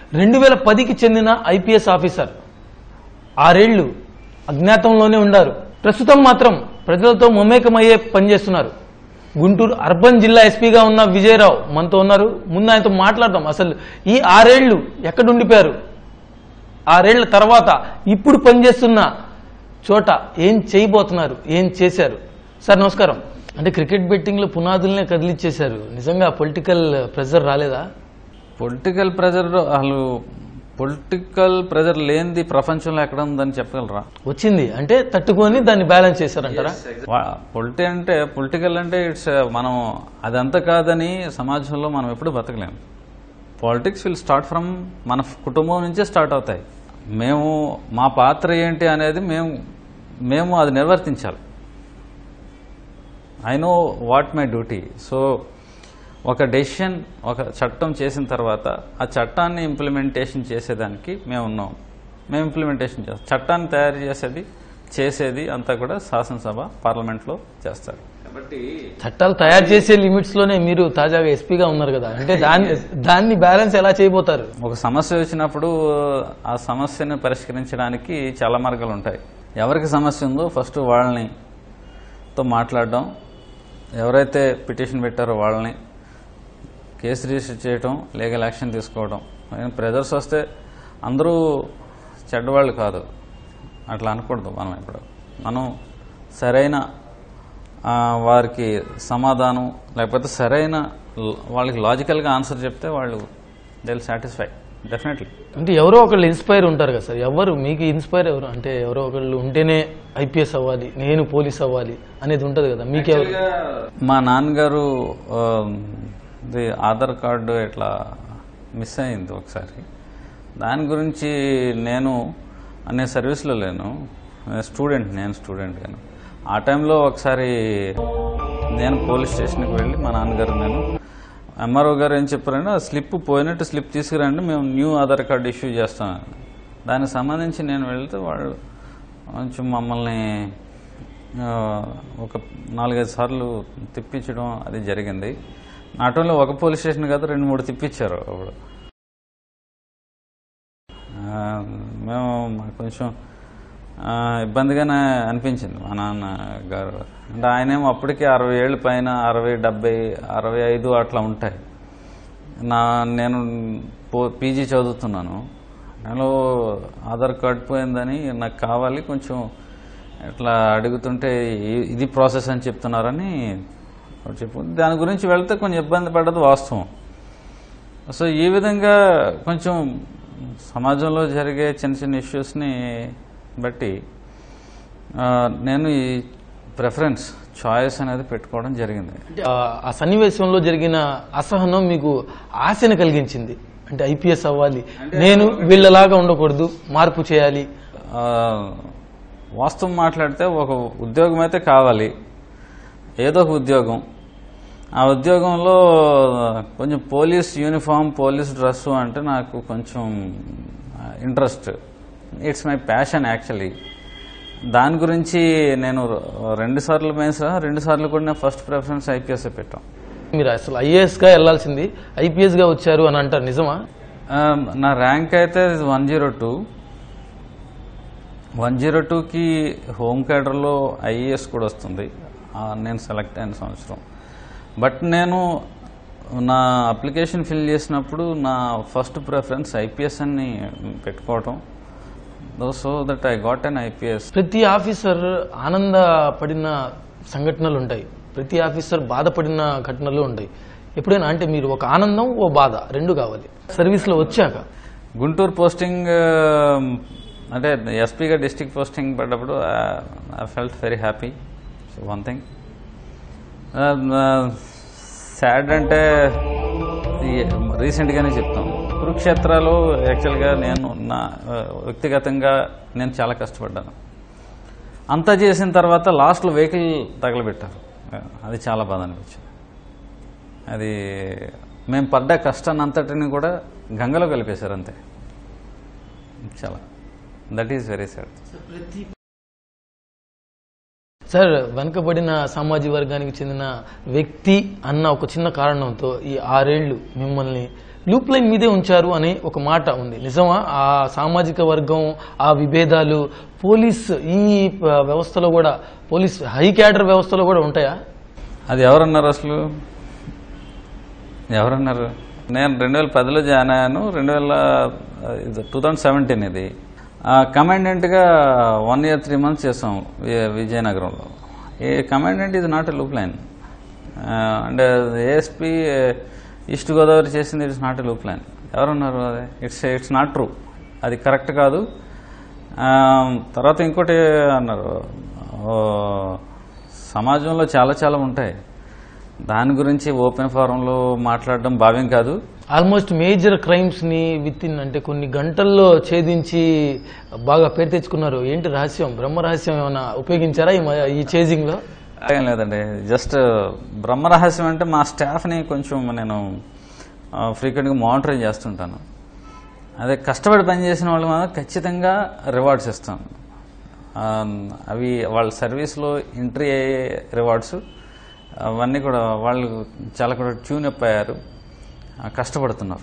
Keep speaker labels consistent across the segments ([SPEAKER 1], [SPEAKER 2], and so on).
[SPEAKER 1] రెండు వేల పదికి చెందిన ఐపీఎస్ ఆఫీసర్ ఆరేళ్లు అజ్ఞాతంలోనే ఉన్నారు ప్రస్తుతం మాత్రం ప్రజలతో మమేకమయ్యే పనిచేస్తున్నారు గుంటూరు అర్బన్ జిల్లా ఎస్పీగా ఉన్న విజయరావు మనతో ఉన్నారు ముందు ఆయనతో మాట్లాడదాం అసలు ఈ ఆరేళ్లు ఎక్కడ ఉండిపోయారు ఆరేళ్ల తర్వాత ఇప్పుడు పనిచేస్తున్న చోట ఏం చేయబోతున్నారు ఏం చేశారు సార్ నమస్కారం అంటే క్రికెట్ బెట్టింగ్లో పునాదులనే కదిలిచ్చేశారు నిజంగా పొలిటికల్ ప్రెజర్ రాలేదా
[SPEAKER 2] పొలిటికల్ ప్రెజర్ అసలు పొలిటికల్ ప్రెజర్ లేనిది ప్రపంచంలో ఎక్కడ ఉందని చెప్పగలరా
[SPEAKER 1] వచ్చింది అంటే తట్టుకొని దాన్ని బ్యాలెన్స్ చేశారంటారా
[SPEAKER 2] పొలిటి అంటే పొలిటికల్ అంటే ఇట్స్ మనం అదంతా కాదని సమాజంలో మనం ఎప్పుడు బతకలేం పాలిటిక్స్ విల్ స్టార్ట్ ఫ్రమ్ మన కుటుంబం నుంచే స్టార్ట్ అవుతాయి మేము మా పాత్ర ఏంటి అనేది మేము మేము అది నిర్వర్తించాలి I know what my duty so ఒక డెసిషన్ ఒక చట్టం చేసిన తర్వాత ఆ చట్టాన్ని ఇంప్లిమెంటేషన్ చేసేదానికి మేము ఉన్నాం మేము ఇంప్లిమెంటేషన్ చేస్తాం చట్టాన్ని తయారు చేసేది చేసేది అంతా కూడా శాసనసభ పార్లమెంట్లో చేస్తారు కాబట్టి
[SPEAKER 1] చట్టాలు తయారు చేసే లిమిట్స్ లోనే మీరు తాజాగా ఎస్పీగా ఉన్నారు కదా అంటే దాన్ని దాన్ని బ్యాలెన్స్ ఎలా చేయబోతారు
[SPEAKER 2] ఒక సమస్య వచ్చినప్పుడు ఆ సమస్యను పరిష్కరించడానికి చాలా మార్గాలు ఉంటాయి ఎవరికి సమస్య ఉందో ఫస్ట్ వాళ్ళని తో మాట్లాడడం ఎవరైతే పిటిషన్ పెట్టారో వాళ్ళని కేసు రిజిస్టర్ చేయడం లీగల్ యాక్షన్ తీసుకోవడం ప్రెజర్స్ వస్తే అందరూ చెడ్డవాళ్ళు కాదు అట్లా అనకూడదు మనం ఇప్పుడు మనం సరైన ఆ, వారికి సమాధానం లేకపోతే సరైన ల- వాళ్ళకి లాజికల్గా ఆన్సర్ చెప్తే వాళ్ళు దే విల్ సాటిస్ఫై డెఫినెట్లీ
[SPEAKER 1] అంటే ఎవరో ఒకళ్ళు ఇన్స్పైర్ ఉంటారు కదా సార్ ఎవరు మీకు ఇన్స్పైర్ ఎవరు అంటే ఎవరో ఒకళ్ళు ఉంటేనే ఐపీఎస్ అవ్వాలి నేను పోలీస్ అవ్వాలి అనేది ఉంటది కదా మీకెవరు
[SPEAKER 2] మా నాన్నగారు ఆ, ఇది ఆధార్ కార్డు ఇట్లా మిస్ అయింది ఒకసారి దాని గురించి నేను అనే సర్వీస్లో లేను స్టూడెంట్ నేను స్టూడెంట్ గాను ఆ టైంలో ఒకసారి నేను పోలీస్ స్టేషన్కి వెళ్ళి మా నాన్నగారు నేను ఎంఆర్ఓ గారు ఏం చెప్పారంటే ఆ స్లిప్ పోయినట్టు స్లిప్ తీసుకురండి మేము న్యూ ఆధార్ కార్డు ఇష్యూ చేస్తాం దానికి సంబంధించి నేను వెళ్తే వాళ్ళు కొంచెం మమ్మల్ని ఆ, ఒక నాలుగైదు సార్లు తిప్పించడం అది జరిగింది నాట్ ఓన్లీ ఒక పోలీస్ స్టేషన్ కాదు రెండు మూడు తిప్పించారు అప్పుడు ఆ, మేము మాకు కొంచెం ఆ, ఇబ్బందిగానే అనిపించింది మా నాన్న గారు అంటే ఆయనేమో అప్పటికే అరవై ఏళ్ళ పైన అరవై డెబ్బై అరవై ఐదు అట్లా ఉంటాయి నా నేను పో పీజీ చదువుతున్నాను నేను ఆధార్ కార్డ్ పోయిందని నాకు కావాలి కొంచెం ఇట్లా అడుగుతుంటే ఇ- ఇది ప్రాసెస్ అని చెప్తున్నారని ఒకటి చెప్పు దాని గురించి వెళ్తే కొంచెం ఇబ్బంది పడ్డది వాస్తవం సో ఈ విధంగా కొంచెం సమాజంలో జరిగే చిన్న చిన్న ఇష్యూస్ని బట్టి ఆ, నేను ఈ ప్రిఫరెన్స్ చాయిస్ అనేది పెట్టుకోవడం జరిగింది
[SPEAKER 1] అంటే ఆ- ఆ సన్నివేశంలో జరిగిన అసహనం మీకు ఆశను కలిగించింది అంటే ఐపీఎస్ అవ్వాలి నేను వీళ్ళలాగా ఉండకూడదు మార్పు చేయాలి
[SPEAKER 2] ఆ, వాస్తవం మాట్లాడితే ఒక ఉద్యోగం అయితే కావాలి ఏదో ఒక ఉద్యోగం ఆ ఉద్యోగంలో కొంచెం పోలీస్ యూనిఫామ్ పోలీస్ డ్రెస్సు అంటే నాకు కొంచెం interest it's my passion actually దాని గురించి నేను రెండు సార్లు పోయిన రెండు సార్లు కూడా నేను ఫస్ట్ ప్రిఫరెన్స్ ఐపీఎస్ పెట్టాం
[SPEAKER 1] మీరు అసలు ఐఏఎస్ గా వెళ్లాల్సింది ఐపీఎస్ గా వచ్చారు అని అంటారు నిజమా
[SPEAKER 2] ఆ, నా ర్యాంక్ అయితే one zero two one zero టూకి హోమ్ క్యాడర్లో ఐఏఎస్ కూడా వస్తుంది ఆ, నేను సెలెక్ట్ అయిన సంవత్సరం బట్ నేను నా అప్లికేషన్ ఫిల్ చేసినప్పుడు నా ఫస్ట్ ప్రిఫరెన్స్ ఐపీఎస్ అని పెట్టుకోవటం so that I got an IPS
[SPEAKER 1] ప్రతి ఆఫీసర్ ఆనందపడిన సంఘటనలు ఉంటాయి ప్రతి ఆఫీసర్ బాధపడిన ఘటనలు ఉంటాయి ఎప్పుడైనా అంటే మీరు ఒక ఆనందం ఓ బాధ రెండు కావాలి సర్వీస్ లో వచ్చాక
[SPEAKER 2] గుంటూరు పోస్టింగ్ అంటే ఎస్పీగా డిస్టిక్ పోస్టింగ్ పడ్డప్పుడు I felt very happy one thing sad అంటే రీసెంట్గానే చెప్తాం కురుక్షేత్రాలు యాక్చువల్గా నేను నా ఆ, వ్యక్తిగతంగా నేను చాలా కష్టపడ్డాను అంతా చేసిన తర్వాత లాస్ట్లో వెహికల్ తగలబెట్టారు అది చాలా బాధ అనిపించింది అది మేము పడ్డ కష్టాన్ని అంతటిని కూడా గంగలో కలిపేశారు అంతే చాలా that is very sad
[SPEAKER 1] sir వెనుకబడిన సామాజిక వర్గానికి చెందిన వ్యక్తి అన్న ఒక చిన్న కారణంతో ఈ ఆరేళ్లు మిమ్మల్ని లూప్ లైన్ మీదే ఉంచారు అనే ఒక మాట ఉంది నిజమా ఆ సామాజిక వర్గం ఆ విభేదాలు పోలీస్ ఈ ప- వ్యవస్థలో కూడా పోలీస్ హై క్యాడర్ వ్యవస్థలో కూడా ఉంటాయా
[SPEAKER 2] అది ఎవరన్నారు అసలు ఎవరన్నారు నేను రెండు వేల పదిలో జాయిన్ అయ్యాను రెండు వేల టూ థౌజండ్ సెవెంటీన్ ఇది కమాండెంట్గా వన్ ఇయర్ త్రీ మంత్స్ చేసాం వి- విజయనగరంలో ఈ కమాండెంట్ ఇది not a loop line and ASP East Godavari చేసింది it's not a loop line ఎవరున్నారు అది ఇట్స్ ఇట్స్ నాట్ ట్రూ అది కరెక్ట్ కాదు ఆ, తర్వాత ఇంకోటి అన్నారు ఓ, సమాజంలో చాలా చాలా ఉంటాయి దాని గురించి ఓపెన్ ఫారంలో మాట్లాడడం భావ్యం కాదు
[SPEAKER 1] ఆల్మోస్ట్ మేజర్ క్రైమ్స్ ని విత్ ఇన్ అంటే కొన్ని గంటల్లో ఛేదించి బాగా పేరు తెచ్చుకున్నారు ఏంటి రహస్యం బ్రహ్మ రహస్యం ఏమైనా ఉపయోగించారా ఈ మ- ఈ చేజింగ్ లో
[SPEAKER 2] ఏం లేదండి జస్ట్ బ్రహ్మరహస్యం అంటే మా స్టాఫ్ని కొంచెం నేను ఫ్రీక్వెంట్గా మానిటరింగ్ చేస్తుంటాను అదే కష్టపడి పనిచేసిన వాళ్ళు మాత్రం ఖచ్చితంగా రివార్డ్స్ ఇస్తాను ఆ, అవి వాళ్ళ సర్వీస్లో ఎంట్రీ అయ్యే రివార్డ్స్ అవన్నీ కూడా వాళ్ళు చాలా కూడా ట్యూన్ అప్ అయ్యారు ఆ, కష్టపడుతున్నారు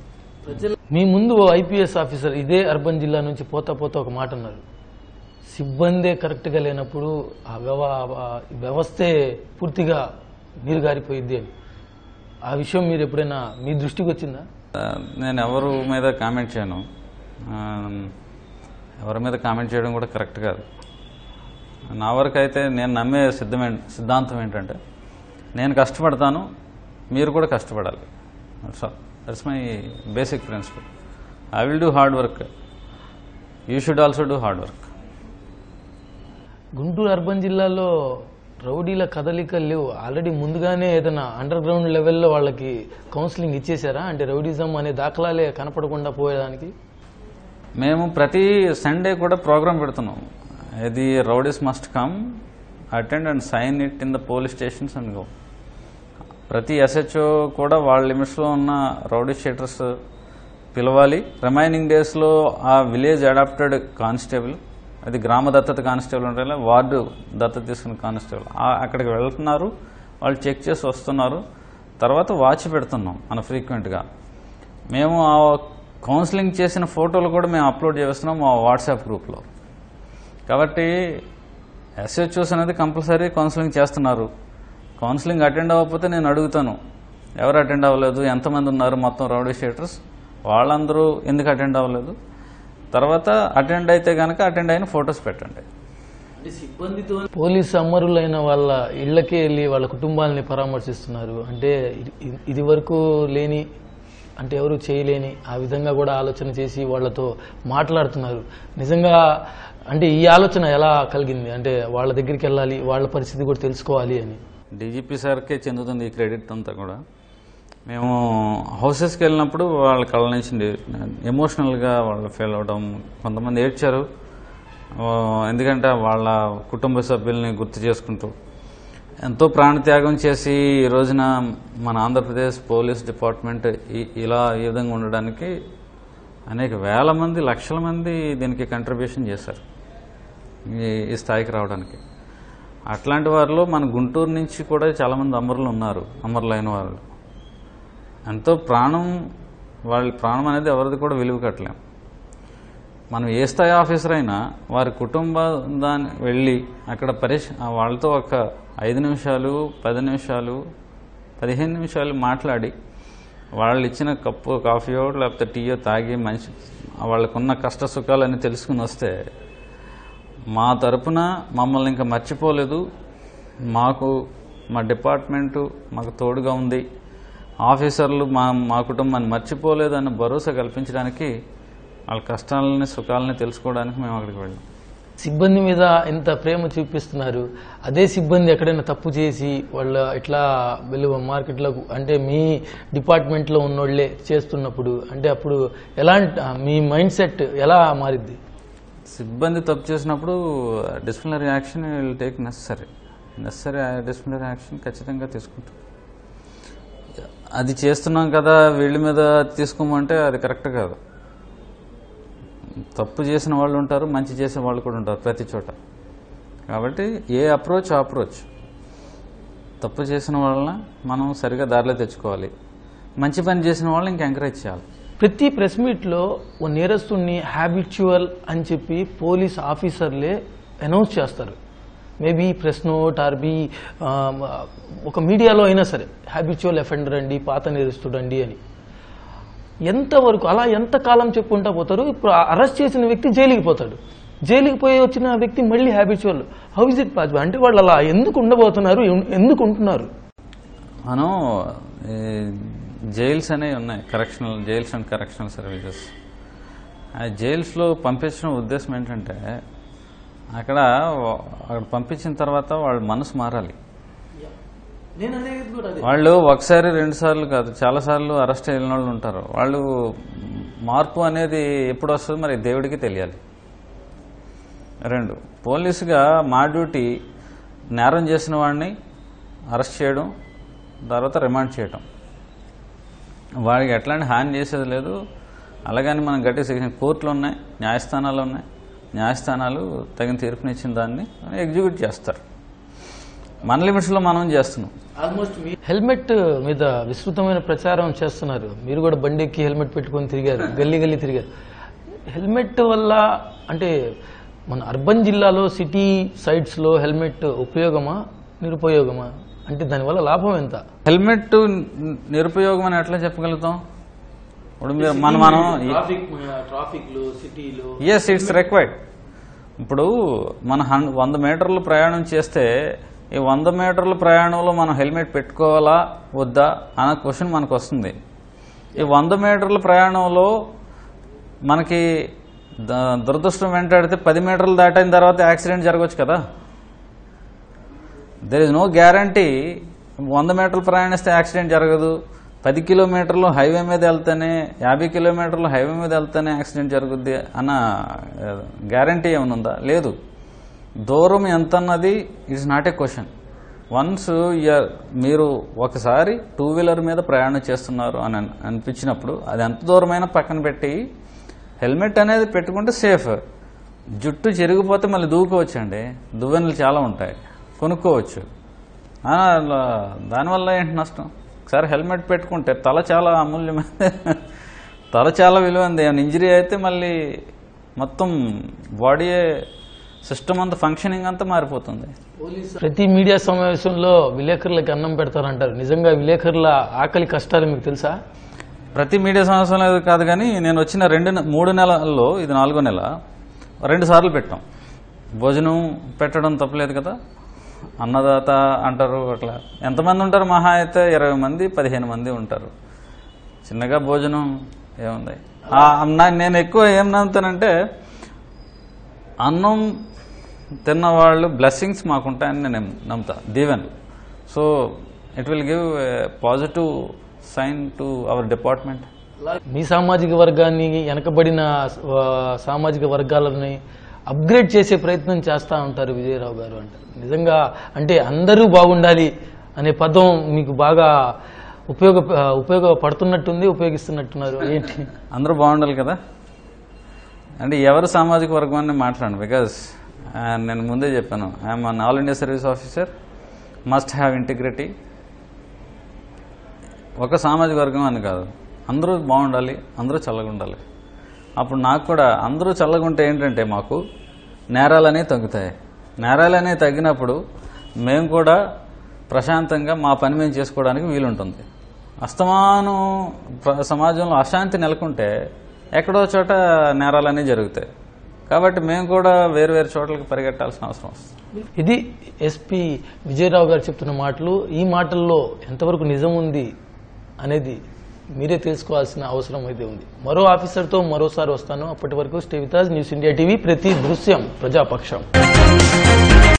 [SPEAKER 1] మీ ముందు ఐపీఎస్ ఆఫీసర్ ఇదే అర్బన్ జిల్లా నుంచి పోతా పోతా ఒక మాట అన్నారు సిబ్బందే కరెక్ట్గా లేనప్పుడు ఆ వ్యవ ఆ వ్యవస్థే పూర్తిగా నీరు గారిపోయిద్ది అని ఆ విషయం మీరు ఎప్పుడైనా మీ దృష్టికి వచ్చిందా
[SPEAKER 2] ఆ, నేను ఎవరు మీద కామెంట్ చేయను ఆ, ఎవరి మీద కామెంట్ చేయడం కూడా కరెక్ట్ కాదు నా వరకు అయితే నేను నమ్మే సిద్ధమే సిద్ధాంతం ఏంటంటే నేను కష్టపడతాను మీరు కూడా కష్టపడాలి that's my basic principle I will do hard work you should also do hard work
[SPEAKER 1] Guntur urban జిల్లాలో రౌడీల కదలికలు లేవు ఆల్రెడీ ముందుగానే ఏదైనా అండర్ గ్రౌండ్ లెవెల్లో వాళ్ళకి కౌన్సిలింగ్ ఇచ్చేసారా అంటే రౌడీజం అనే దాఖలాలే కనపడకుండా పోయేదానికి
[SPEAKER 2] మేము ప్రతి సండే కూడా ప్రోగ్రామ్ పెడుతున్నాం ఇది rowdies must come attend and sign it in the police stations and go ప్రతి ఎస్హెచ్ఓ కూడా వాళ్ళ లిమిట్స్లో ఉన్న రౌడీ షీటర్స్ పిలవాలి రిమైనింగ్ డేస్లో ఆ విలేజ్ అడాప్టెడ్ కానిస్టేబుల్ అది గ్రామ దత్తత కానిస్టేబుల్ ఉంటాయి వార్డు దత్తత తీసుకున్న కానిస్టేబుల్ ఆ- అక్కడికి వెళ్తున్నారు వాళ్ళు చెక్ చేసి వస్తున్నారు తర్వాత వాచ్ పెడుతున్నాం మన ఫ్రీక్వెంట్గా మేము ఆ కౌన్సిలింగ్ చేసిన ఫోటోలు కూడా మేము అప్లోడ్ చేస్తున్నాం మా వాట్సాప్ గ్రూప్లో కాబట్టి ఎస్హెచ్ఓస్ అనేది కంపల్సరీ కౌన్సిలింగ్ చేస్తున్నారు కౌన్సిలింగ్ అటెండ్ అవ్వకపోతే నేను అడుగుతాను ఎవరు అటెండ్ అవ్వలేదు ఎంతమంది ఉన్నారు మొత్తం రౌడీ షీటర్స్ వాళ్ళందరూ ఎందుకు అటెండ్ అవ్వలేదు తర్వాత అటెండ్ అయితే కనుక అటెండ్ అయిన ఫొటోస్ పెట్టండి
[SPEAKER 1] పోలీసు అమరులైన వాళ్ళ ఇళ్లకే వెళ్ళి వాళ్ళ కుటుంబాలని పరామర్శిస్తున్నారు అంటే ఇది- ఇది వరకు లేని అంటే ఎవరు చేయలేని ఆ విధంగా కూడా ఆలోచన చేసి వాళ్ళతో మాట్లాడుతున్నారు నిజంగా అంటే ఈ ఆలోచన ఎలా కలిగింది అంటే వాళ్ళ దగ్గరికి వెళ్ళాలి వాళ్ళ పరిస్థితి కూడా తెలుసుకోవాలి అని
[SPEAKER 2] డీజీపీ సార్కే చెందుతుంది ఈ క్రెడిట్ అంతా కూడా మేము హౌసెస్కి వెళ్ళినప్పుడు వాళ్ళ కళ్ళ నుంచి ఎమోషనల్గా వాళ్ళు ఫీల్ అవడం కొంతమంది ఏడ్చారు ఆ, ఎందుకంటే వాళ్ళ కుటుంబ సభ్యుల్ని గుర్తు చేసుకుంటూ ఎంతో ప్రాణత్యాగం చేసి ఈ రోజున మన ఆంధ్రప్రదేశ్ పోలీస్ డిపార్ట్మెంట్ ఈ- ఇలా ఈ విధంగా ఉండడానికి అనేక వేల మంది లక్షల మంది దీనికి కంట్రిబ్యూషన్ చేశారు ఈ ఈ స్థాయికి రావడానికి అట్లాంటి వారిలో మన గుంటూరు నుంచి కూడా చాలామంది అమరులు ఉన్నారు అమరులైన వాళ్ళు ఎంతో ప్రాణం వాళ్ళ ప్రాణం అనేది ఎవరిది కూడా విలువ కట్టలేం మనం ఏ స్థాయి ఆఫీసర్ అయినా వారి కుటుంబ దాన్ని వెళ్ళి అక్కడ పరిష్ వాళ్ళతో ఒక ఐదు నిమిషాలు పది నిమిషాలు పదిహేను నిమిషాలు మాట్లాడి వాళ్ళు ఇచ్చిన కప్పు కాఫీయో లేకపోతే టీయో తాగి మంచి వాళ్ళకున్న కష్ట సుఖాలన్నీ తెలుసుకుని వస్తే మా తరపున మమ్మల్ని ఇంకా మర్చిపోలేదు మాకు మా డిపార్ట్మెంటు మాకు తోడుగా ఉంది ఆఫీసర్లు మా మా కుటుంబాన్ని మర్చిపోలేదు అన్న భరోసా కల్పించడానికి వాళ్ళ కష్టాలని సుఖాలని తెలుసుకోవడానికి మేము అక్కడికి వెళ్ళాం
[SPEAKER 1] సిబ్బంది మీద ఇంత ప్రేమ చూపిస్తున్నారు అదే సిబ్బంది ఎక్కడైనా తప్పు చేసి వాళ్ళ ఇట్లా వెళ్ళి మార్కెట్లో అంటే మీ డిపార్ట్మెంట్లో ఉన్నోళ్ళే చేస్తున్నప్పుడు అంటే అప్పుడు ఎలాంటి మీ మైండ్ సెట్ ఎలా మారిద్ది
[SPEAKER 2] సిబ్బంది తప్పు చేసినప్పుడు disciplinary action will take necessary necessary disciplinary action ఖచ్చితంగా తీసుకుంటాం అది చేస్తున్నాం కదా వీళ్ళ మీద తీసుకోమంటే అది కరెక్ట్ కాదు తప్పు చేసిన వాళ్ళు ఉంటారు మంచి చేసే వాళ్ళు కూడా ఉంటారు ప్రతి చోట కాబట్టి ఏ అప్రోచ్ అప్రోచ్ తప్పు చేసిన వాళ్ళని మనం సరిగా దారిలో తెచ్చుకోవాలి మంచి పని చేసిన వాళ్ళని ఇంకా ఎంకరేజ్ చేయాలి
[SPEAKER 1] ప్రతి ప్రెస్ మీట్లో ఓ నేరస్తుడిని హ్యాబిచువల్ అని చెప్పి పోలీస్ ఆఫీసర్లే అనౌన్స్ చేస్తారు maybe press note or be ఒక మీడియాలో అయినా సరే హ్యాబిచువల్ అఫెండర్ అండి పాత నేరస్తుడు అండి అని ఎంతవరకు అలా ఎంత కాలం చెప్పుకుంటా పోతారు ఇప్పుడు అరెస్ట్ చేసిన వ్యక్తి జైలుకి పోతాడు జైలుకి పోయి వచ్చిన వ్యక్తి మళ్ళీ habitual how is it possible అంటే వాళ్ళు అలా ఎందుకు ఉండబోతున్నారు ఎందుకు ఉంటున్నారు
[SPEAKER 2] మనం ఈ జైల్స్ అనేవి ఉన్నాయి correctional jails and correctional services ఆ జైల్స్లో పంపించిన ఉద్దేశం ఏంటంటే అక్కడ వా- అక్కడ పంపించిన తర్వాత వాళ్ళ మనసు మారాలి వాళ్ళు ఒకసారి రెండు సార్లు కాదు చాలా సార్లు అరెస్ట్ అయిన వాళ్ళు ఉంటారు వాళ్ళు మార్పు అనేది ఎప్పుడు వస్తుంది మరి దేవుడికి తెలియాలి రెండు పోలీసుగా మా డ్యూటీ నేరం చేసిన వాడిని అరెస్ట్ చేయడం తర్వాత రిమాండ్ చేయడం వాడికి ఎట్లాంటి హాని చేసేది లేదు అలాగని మనం గట్టి సెక్షన్ కోర్టులు ఉన్నాయి న్యాయస్థానాలు ఉన్నాయి న్యాయస్థానాలు తగిన తీర్పునిచ్చిన దాన్ని ఎగ్జిక్యూట్ చేస్తారు మన లిమిట్స్లో మనం చేస్తున్నాం
[SPEAKER 1] ఆల్మోస్ట్ హెల్మెట్ మీద విస్తృతమైన ప్రచారం చేస్తున్నారు మీరు కూడా బండి ఎక్కి హెల్మెట్ పెట్టుకొని తిరిగారు గల్లీ గల్లీ తిరిగారు హెల్మెట్ వల్ల అంటే మన అర్బన్ జిల్లాలో సిటీ సైడ్స్ లో హెల్మెట్ ఉపయోగమా నిరుపయోగమా అంటే దానివల్ల లాభం ఎంత
[SPEAKER 2] హెల్మెట్ నిరుపయోగం అని ఎట్లా చెప్పగలుగుతాం ఇప్పుడు మీరు మన మనం
[SPEAKER 1] ట్రాఫిక్ లో సిటీలో
[SPEAKER 2] ఎస్ ఇట్స్ రిక్వైర్డ్ ఇప్పుడు మన హన్ వంద మీటర్లు ప్రయాణం చేస్తే ఈ వంద మీటర్ల ప్రయాణంలో మనం హెల్మెట్ పెట్టుకోవాలా వద్దా అన్న క్వశ్చన్ మనకు వస్తుంది ఈ వంద మీటర్ల ప్రయాణంలో మనకి ద- దురదృష్టం వెంటాడితే పది మీటర్లు దాటిన తర్వాత యాక్సిడెంట్ జరగవచ్చు కదా దెర్ ఇస్ నో గ్యారంటీ వంద మీటర్లు ప్రయాణిస్తే యాక్సిడెంట్ జరగదు పది కిలోమీటర్లు హైవే మీద వెళ్తేనే యాభై కిలోమీటర్లు హైవే మీద వెళ్తేనే యాక్సిడెంట్ జరుగుద్ది అన్న గ్యారంటీ ఏమైనా ఉందా లేదు దూరం ఎంత అన్నది it's not a question once మీరు ఒకసారి టూ వీలర్ మీద ప్రయాణం చేస్తున్నారు అని అన్- అనిపించినప్పుడు అది ఎంత దూరమైనా పక్కన పెట్టి హెల్మెట్ అనేది పెట్టుకుంటే సేఫ్ జుట్టు చెరిగిపోతే మళ్ళీ దూకోవచ్చండి దువ్వెనలు చాలా ఉంటాయి కొనుక్కోవచ్చు ఆ, ల- దానివల్ల ఏంటి నష్టం ఒకసారి హెల్మెట్ పెట్టుకుంటే తల చాలా అమూల్యమైన తల చాలా విలువైంది ఏమైనా ఇంజరీ అయితే మళ్ళీ మొత్తం బాడీ సిస్టమ్ అంతా ఫంక్షనింగ్ అంతా మారిపోతుంది
[SPEAKER 1] ప్రతి మీడియా సమావేశంలో విలేకరులకు అన్నం పెడతారంటారు నిజంగా విలేకరుల ఆకలి కష్టాలు మీకు తెలుసా
[SPEAKER 2] ప్రతి మీడియా సంవత్సరం లేదు కాదు కానీ నేను వచ్చిన రెండు నె- మూడు నెలల్లో ఇది నాలుగో నెల రెండు సార్లు పెట్టాం భోజనం పెట్టడం తప్పలేదు కదా అన్నదాత అంటారు అట్లా ఎంతమంది ఉంటారు మహా అయితే ఇరవై మంది పదిహేను మంది ఉంటారు చిన్నగా భోజనం ఏముంది ఆ, నా- నేను ఎక్కువ ఏం నమ్ముతానంటే అన్నం తిన్నవాళ్ళు బ్లెస్సింగ్స్ మాకుంటాయని నేను నమ్ముతా దీవెన్ so it will give positive sign to our department
[SPEAKER 1] మీ సామాజిక వర్గాన్ని వెనకబడిన ఆ, సామాజిక వర్గాలని అప్గ్రేడ్ చేసే ప్రయత్నం చేస్తా ఉంటారు విజయరావు గారు అంటారు నిజంగా అంటే అందరూ బాగుండాలి అనే పదం మీకు బాగా ఉపయోగ ఉపయోగపడుతున్నట్టుంది ఉపయోగిస్తున్నట్టున్నారు ఏంటి
[SPEAKER 2] అందరూ బాగుండాలి కదా అంటే ఎవరు సామాజిక వర్గాన్ని మాట్లాడండి బికాస్ నేను ముందే చెప్పాను I'm an all India service officer must have integrity ఒక సామాజిక వర్గం అని కాదు అందరూ బాగుండాలి అందరూ చల్లగా ఉండాలి అప్పుడు నాకు కూడా అందరూ చల్లగా ఉంటే ఏంటంటే మాకు నేరాలనే తగ్గుతాయి నేరాలనే తగ్గినప్పుడు మేము కూడా ప్రశాంతంగా మా పని మేము చేసుకోవడానికి వీలుంటుంది అస్తమానం ప్ర- సమాజంలో అశాంతి నెలకొంటే ఎక్కడో చోట నేరాలన్నీ జరుగుతాయి కాబట్టి మేము కూడా వేరు వేరు చోట్లకి పరిగెట్టాల్సిన అవసరం వస్తుంది
[SPEAKER 1] ఇది ఎస్పీ విజయరావు గారు చెప్తున్న మాటలు ఈ మాటల్లో ఎంతవరకు నిజం ఉంది అనేది మీరే తెలుసుకోవాల్సిన అవసరం అయితే ఉంది మరో ఆఫీసర్తో మరోసారి వస్తాను అప్పటి వరకు stay with us, news India TV ప్రతి దృశ్యం ప్రజాపక్షం